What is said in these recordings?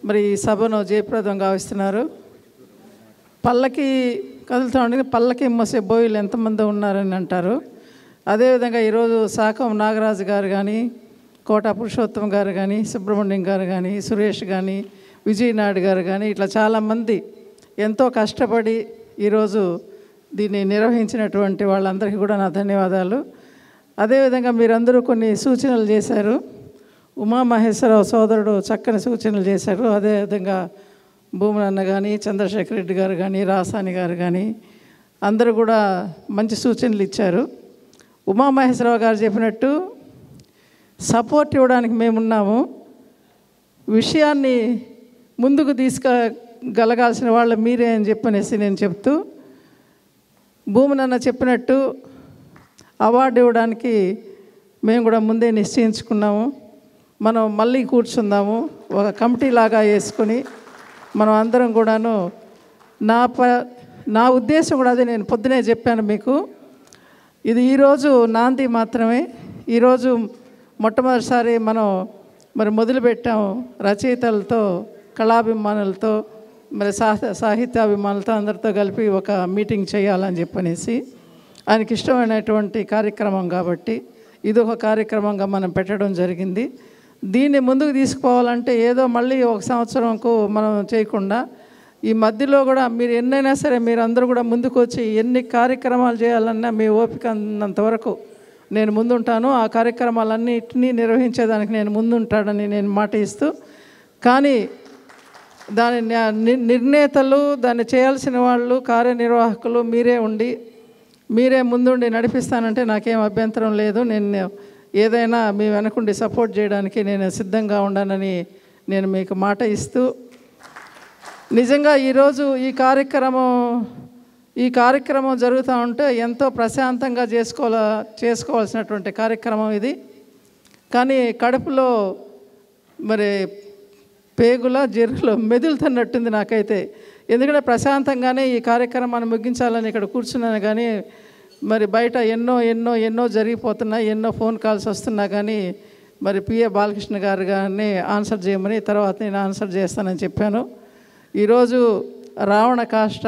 మరి ఈ సభను జయప్రదం గావిస్తున్నారు పల్లకి కదులుతూ ఉండగా పల్లకి మోసే బోయిలు ఎంతమంది ఉన్నారని అంటారు అదేవిధంగా ఈరోజు శాఖం నాగరాజు గారు కానీ కోట పురుషోత్తం గారు కానీ సుబ్రహ్మణ్యం గారు కానీ సురేష్ కానీ విజయనాయుడు గారు కానీ ఇట్లా చాలామంది ఎంతో కష్టపడి ఈరోజు దీన్ని నిర్వహించినటువంటి వాళ్ళందరికీ కూడా నా ధన్యవాదాలు అదేవిధంగా మీరందరూ కొన్ని సూచనలు చేశారు ఉమామహేశ్వరరావు సోదరుడు చక్కని సూచనలు చేశారు అదేవిధంగా భూమనన్న కానీ చంద్రశేఖర్ రెడ్డి గారు కానీ రాసాని గారు కానీ అందరూ కూడా మంచి సూచనలు ఇచ్చారు ఉమామహేశ్వరరావు గారు చెప్పినట్టు సపోర్ట్ ఇవ్వడానికి మేమున్నాము విషయాన్ని ముందుకు తీసుకగలగాల్సిన వాళ్ళు మీరే అని చెప్పనేసి నేను చెప్తూ భూమనన్న చెప్పినట్టు అవార్డు ఇవ్వడానికి మేము కూడా ముందే నిశ్చయించుకున్నాము మనం మళ్ళీ కూర్చుందాము ఒక కమిటీ లాగా వేసుకొని మనం అందరం కూడాను నా ప నా ఉద్దేశం కూడా అదే నేను పొద్దునే చెప్పాను మీకు ఇది ఈరోజు నాంది మాత్రమే ఈరోజు మొట్టమొదటిసారి మనం మరి మొదలుపెట్టాం రచయితలతో కళాభిమానులతో మరి సాహ సాహిత్యాభిమానులతో అందరితో కలిపి ఒక మీటింగ్ చేయాలని చెప్పనేసి ఆయనకి ఇష్టమైనటువంటి కార్యక్రమం కాబట్టి ఇది ఒక కార్యక్రమంగా మనం పెట్టడం జరిగింది దీన్ని ముందుకు తీసుకుపోవాలంటే ఏదో మళ్ళీ ఒక సంవత్సరంకు మనం చేయకుండా ఈ మధ్యలో కూడా మీరు ఎన్నైనా సరే మీరు అందరూ కూడా ముందుకు వచ్చి ఎన్ని కార్యక్రమాలు చేయాలన్నా మీ ఓపిక ఉన్నంత వరకు నేను ముందుంటాను ఆ కార్యక్రమాలన్నింటినీ నిర్వహించేదానికి నేను ముందుంటాడని నేను మాట ఇస్తూ కానీ దాని న్యా- ని- నిర్ణేతలు దాన్ని చేయాల్సిన వాళ్ళు కార్యనిర్వాహకులు మీరే ఉండి మీరే ముందుండి నడిపిస్తానంటే నాకేం అభ్యంతరం లేదు నేను ఏదైనా మీ వెనకుండి సపోర్ట్ చేయడానికి నేను సిద్ధంగా ఉండానని నేను మీకు మాట ఇస్తూ నిజంగా ఈరోజు ఈ కార్యక్రమం ఈ కార్యక్రమం జరుగుతూ ఉంటే ఎంతో ప్రశాంతంగా చేసుకోవాల చేసుకోవాల్సినటువంటి కార్యక్రమం ఇది కానీ కడుపులో మరి పేగుల జెర్రులో మెదులుతున్నట్టుంది నాకైతే ఎందుకంటే ప్రశాంతంగానే ఈ కార్యక్రమాన్ని ముగించాలని ఇక్కడ కూర్చున్నాను కానీ మరి బయట ఎన్నో ఎన్నో ఎన్నో జరిగిపోతున్నాయి ఎన్నో ఫోన్ కాల్స్ వస్తున్నా కానీ మరి పిఏ బాలకృష్ణ గారు గారిని ఆన్సర్ చేయమని తర్వాత నేను ఆన్సర్ చేస్తానని చెప్పాను ఈరోజు రావణ కాష్ట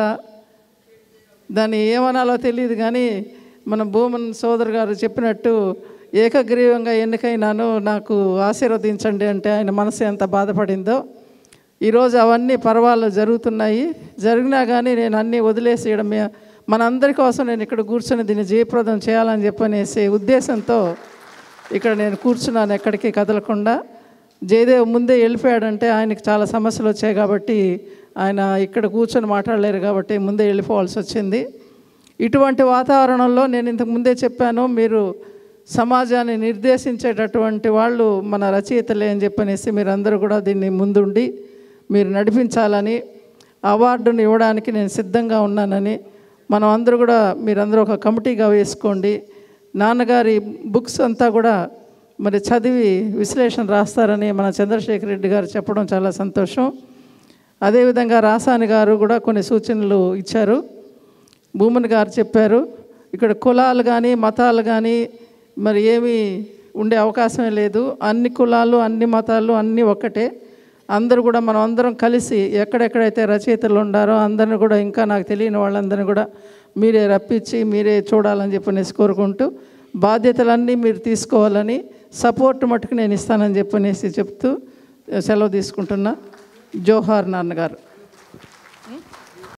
దాన్ని ఏమనాలో తెలియదు కానీ మన భూమన్ సోదరు గారు చెప్పినట్టు ఏకగ్రీవంగా ఎన్నికైనాను నాకు ఆశీర్వదించండి అంటే ఆయన మనసు ఎంత బాధపడిందో ఈరోజు అవన్నీ పర్వాలు జరుగుతున్నాయి జరిగినా కానీ నేను అన్నీ వదిలేసేయడం మనందరి కోసం నేను ఇక్కడ కూర్చొని దీన్ని జయప్రదం చేయాలని చెప్పనేసి ఉద్దేశంతో ఇక్కడ నేను కూర్చున్నాను ఎక్కడికి కదలకుండా జయదేవ్ ముందే వెళ్ళిపోయాడంటే ఆయనకి చాలా సమస్యలు వచ్చాయి కాబట్టి ఆయన ఇక్కడ కూర్చొని మాట్లాడలేరు కాబట్టి ముందే వెళ్ళిపోవాల్సి వచ్చింది ఇటువంటి వాతావరణంలో నేను ఇంతకు ముందే చెప్పాను మీరు సమాజాన్ని నిర్దేశించేటటువంటి వాళ్ళు మన రచయితలే అని చెప్పనేసి మీరందరూ కూడా దీన్ని ముందుండి మీరు నడిపించాలని అవార్డును ఇవ్వడానికి నేను సిద్ధంగా ఉన్నానని మనం అందరూ కూడా మీరందరూ ఒక కమిటీగా వేసుకోండి నాన్నగారి బుక్స్ అంతా కూడా మరి చదివి విశ్లేషణ రాస్తారని మన చంద్రశేఖర్ రెడ్డి గారు చెప్పడం చాలా సంతోషం అదేవిధంగా రాసాని గారు కూడా కొన్ని సూచనలు ఇచ్చారు భూమన్ గారు చెప్పారు ఇక్కడ కులాలు కానీ మతాలు కానీ మరి ఏమీ ఉండే అవకాశమే లేదు అన్ని కులాలు అన్ని మతాలు అన్నీ ఒక్కటే అందరూ కూడా మనం అందరం కలిసి ఎక్కడెక్కడైతే రచయితలు ఉండారో అందరిని కూడా ఇంకా నాకు తెలియని వాళ్ళందరినీ కూడా మీరే రప్పించి మీరే చూడాలని చెప్పనేసి కోరుకుంటూ బాధ్యతలన్నీ మీరు తీసుకోవాలని సపోర్ట్ మటుకు నేను ఇస్తానని చెప్పనేసి చెప్తూ సెలవు తీసుకుంటున్నా జోహార్ నాన్నగారు